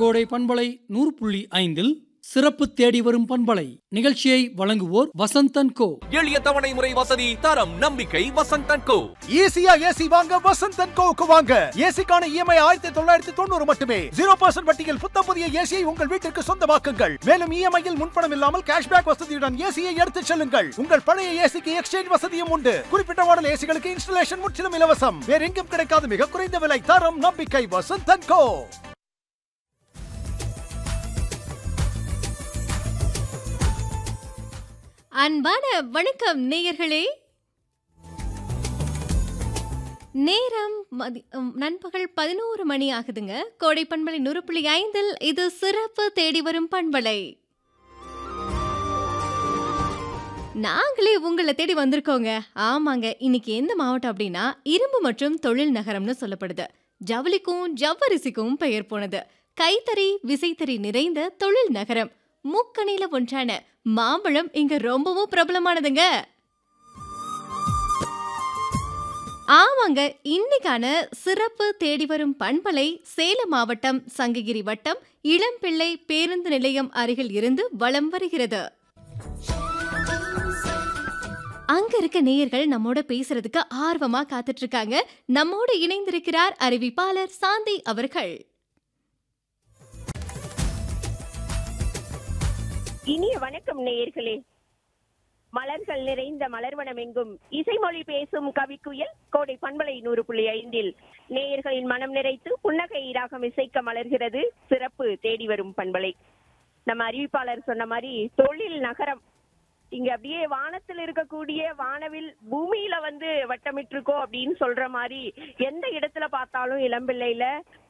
கோடை பண்பலை நூறு புள்ளி ஐந்தில் சிறப்பு தேடி வரும் பண்பலை நிகழ்ச்சியை வழங்குவோர் வசந்தன் கோ எளிய தவணை முறை வசதி தரம் நம்பிக்கை வசந்தன் கோ ஈஸியா ஏசி வாங்க வசந்த் அண்ட் கோவுக்கு வாங்க ஏசிக்கான இஎம்ஐ ஆயிரத்தி தொள்ளாயிரத்தி தொண்ணூறு மட்டுமே ஜீரோ பர்சன்ட் வட்டியில் புத்தம் புதிய ஏசியை உங்கள் வீட்டிற்கு சொந்தமாக்குங்கள் மேலும் இஎம்ஐயில் முன்பணம் இல்லாமல் கேஷ்பேக் வசதியுடன் ஏசியை எடுத்துச் செல்லுங்கள் உங்கள் பழைய ஏசிக்கு எக்ஸ்சேஞ்ச் வசதியும் உண்டு குறிப்பிட்ட மாடல் ஏசிகளுக்கு இன்ஸ்டலேஷன் முற்றிலும் இலவசம் வேற எங்கும் கிடைக்காத மிக குறைந்த விலை தரம் நம்பிக்கை வசந்த் அண்ட் கோ அன்பான வணக்கம் நேயர்களே நேரம் மதி உம், நண்பகல் பதினோரு மணி ஆகுதுங்க கோடை பண்பலை நூறு புள்ளி ஐந்தில் இது சிறப்பு தேடி வரும் பண்பலை நாங்களே உங்களை தேடி வந்திருக்கோங்க ஆமாங்க இன்னைக்கு எந்த மாவட்டம் அப்படின்னா இரும்பு மற்றும் தொழில் நகரம்னு சொல்லப்படுது ஜவுளிக்கும் ஜவ்வரிசிக்கும் பெயர் போனது கைத்தறி விசைத்தறி நிறைந்த தொழில் நகரம் முக்கணில ஒன்றான மாம்பழம் இங்க ரொம்பவும் பிரபலமானதுங்க ஆமாங்க இன்னைக்கான சிறப்பு தேடி வரும் பண்பலை சேலம் மாவட்டம் சங்ககிரி வட்டம் இளம்பிள்ளை பேருந்து நிலையம் அருகில் இருந்து வலம் வருகிறது அங்க இருக்க நேயர்கள் நம்மோட பேசுறதுக்கு ஆர்வமா காத்துட்டு இருக்காங்க நம்மோடு இணைந்திருக்கிறார் அறிவிப்பாளர் சாந்தி அவர்கள் இனிய வணக்கம் நேயர்களே மலர்கள் நிறைந்த மலர்வனம் எங்கும் இசைமொழி பேசும் கவிக்குயில் கோடை பண்பலை நூறு புள்ளி ஐந்தில் நேயர்களின் மனம் நிறைத்து புன்னகை ராகம் இசைக்க மலர்கிறது சிறப்பு தேடி வரும் பண்பலை நம்ம அறிவிப்பாளர் சொன்ன மாதிரி தொழில் நகரம் இங்க அப்படியே வானத்தில் இருக்கக்கூடிய வானவில் பூமியில வந்து வட்டமிட்டிருக்கோ அப்படின்னு சொல்ற மாதிரி எந்த இடத்துல பார்த்தாலும் இளம்பிள்ளையில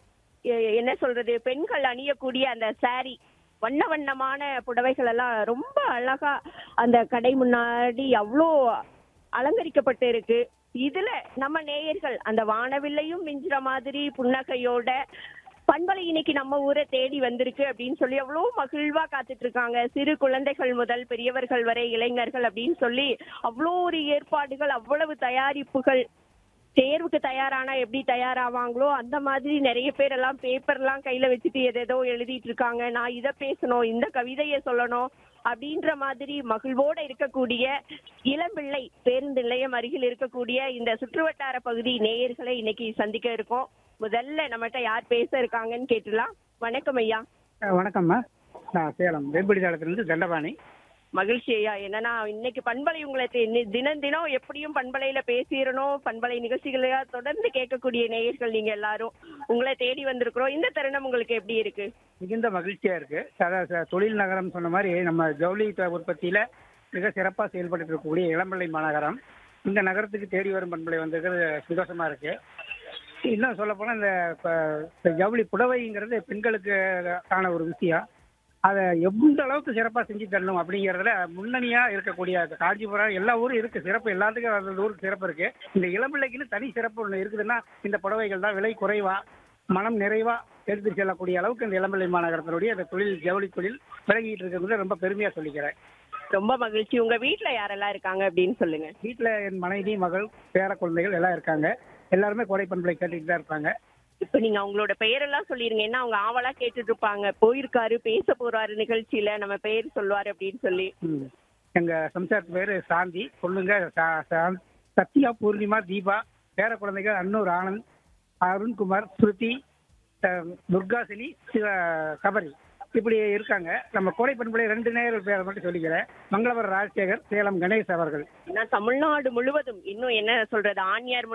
எ- என்ன சொல்றது பெண்கள் அணியக்கூடிய அந்த saree வண்ண வண்ணமான புடவைகள் எல்லாம் ரொம்ப அழகா அந்த கடை முன்னாடி அவ்வளோ அலங்கரிக்கப்பட்டு இருக்கு இதுல நம்ம நேயர்கள் அந்த வானவில்லையும் மிஞ்சுற மாதிரி புன்னகையோட பண்பலை இன்னைக்கு நம்ம ஊரை தேடி வந்திருக்கு அப்படின்னு சொல்லி அவ்வளோ மகிழ்வா காத்துட்டு இருக்காங்க சிறு குழந்தைகள் முதல் பெரியவர்கள் வரை இளைஞர்கள் அப்படின்னு சொல்லி அவ்வளோ ஒரு ஏற்பாடுகள் அவ்வளவு தயாரிப்புகள் தேர்வுக்கு தயாரானா எப்படி தயாராவாங்களோ அந்த மாதிரி நிறைய பேர் எல்லாம் பேப்பர்லாம் கையில வச்சுட்டு எதேதோ எழுதிட்டு இருக்காங்க நான் இதை பேசணும் இந்த கவிதையை சொல்லணும் அப்படின்ற மாதிரி மகிழ்வோட இருக்கக்கூடிய இளம்பிள்ளை பேருந்து நிலையம் அருகில் இருக்கக்கூடிய இந்த சுற்றுவட்டார பகுதி நேயர்களை இன்னைக்கு சந்திக்க இருக்கோம் முதல்ல நம்மகிட்ட யார் பேச இருக்காங்கன்னு கேட்டுலாம் வணக்கம் ஐயா அஹ் வணக்கம்மா நான் சேலம் வெண்படி தளத்திலிருந்து தண்டபாணி மகிழ்ச்சி ஐயா என்னன்னா இன்னைக்கு பண்பலை உங்களை தி- நி- தினம் தினம் எப்படியும் பண்பலையில பேசிடணும் பண்பலை நிகழ்ச்சிகளை தொடர்ந்து கேட்கக்கூடிய நேயர்கள் நீங்க எல்லாரும் உங்களை தேடி வந்திருக்கிறோம் இந்த தருணம் உங்களுக்கு எப்படி இருக்கு மிகுந்த மகிழ்ச்சியா இருக்கு அதான் ச- தொழில் நகரம் சொன்ன மாதிரி நம்ம ஜவுளி த- உற்பத்தியில மிக சிறப்பாக செயல்பட்டு இருக்கக்கூடிய இளம்பிள்ளை மாநகரம் இந்த நகரத்துக்கு தேடி வரும் பண்பலை வந்திருக்கிறது சந்தோஷமா இருக்கு இன்னும் சொல்ல போனா இந்த ப- இந்த ஜவுளி புடவைங்கிறது பெண்களுக்கு ஆன ஒரு விஷயம் அதை எந்த அளவுக்கு சிறப்பாக செஞ்சு தரணும் அப்படிங்கிறதுல முன்னணியா இருக்கக்கூடிய அந்த காஞ்சிபுரம் எல்லா ஊரும் இருக்கு சிறப்பு எல்லாத்துக்கும் அந்த ஊருக்கு சிறப்பு இருக்கு இந்த இளம்பிள்ளைக்குன்னு தனி சிறப்பு ஒன்று இருக்குதுன்னா இந்த புடவைகள் தான் விலை குறைவா மனம் நிறைவா எடுத்து செல்லக்கூடிய அளவுக்கு இந்த இளம்பிள்ளை மாநகரத்தினுடைய அந்த தொழில் ஜவுளி தொழில் விளங்கிட்டு இருக்கிறது ரொம்ப பெருமையா சொல்லிக்கிறேன் ரொம்ப மகிழ்ச்சி உங்க வீட்ல யாரெல்லாம் இருக்காங்க அப்படின்னு சொல்லுங்க வீட்டில் என் மனைவி மகள் பேர குழந்தைகள் எல்லாம் இருக்காங்க எல்லாருமே கோடை பண்பலை கேட்டுட்டு தான் இருப்பாங்க இப்ப நீங்க அவங்களோட பெயரெல்லாம் சொல்லிருங்க ஏன்னா அவங்க ஆவலா கேட்டுட்டு இருப்பாங்க போயிருக்காரு பேச போறாரு நிகழ்ச்சியில நம்ம பெயர் சொல்லுவாரு அப்படின்னு சொல்லி ம். எங்க சம்சாரத்து பேரு சாந்தி பொண்ணுங்க சா- சா- சத்யா பூர்ணிமா தீபா பேர குழந்தைகள் அன்னூர் ஆனந்த் அருண்குமார் ஸ்ருதி அஹ், துர்காசினி சிவ கபரி இப்படி இருக்காங்க நம்ம கோடை பண்பலை ரெண்டு நேரம் பேரை மட்டும் சொல்லிக்கிறேன் மங்களவர் ராஜசேகர் சேலம் கணேஷ் அவர்கள் ஏன்னா தமிழ்நாடு முழுவதும் இன்னும் என்ன சொல்றது ஆண்யார்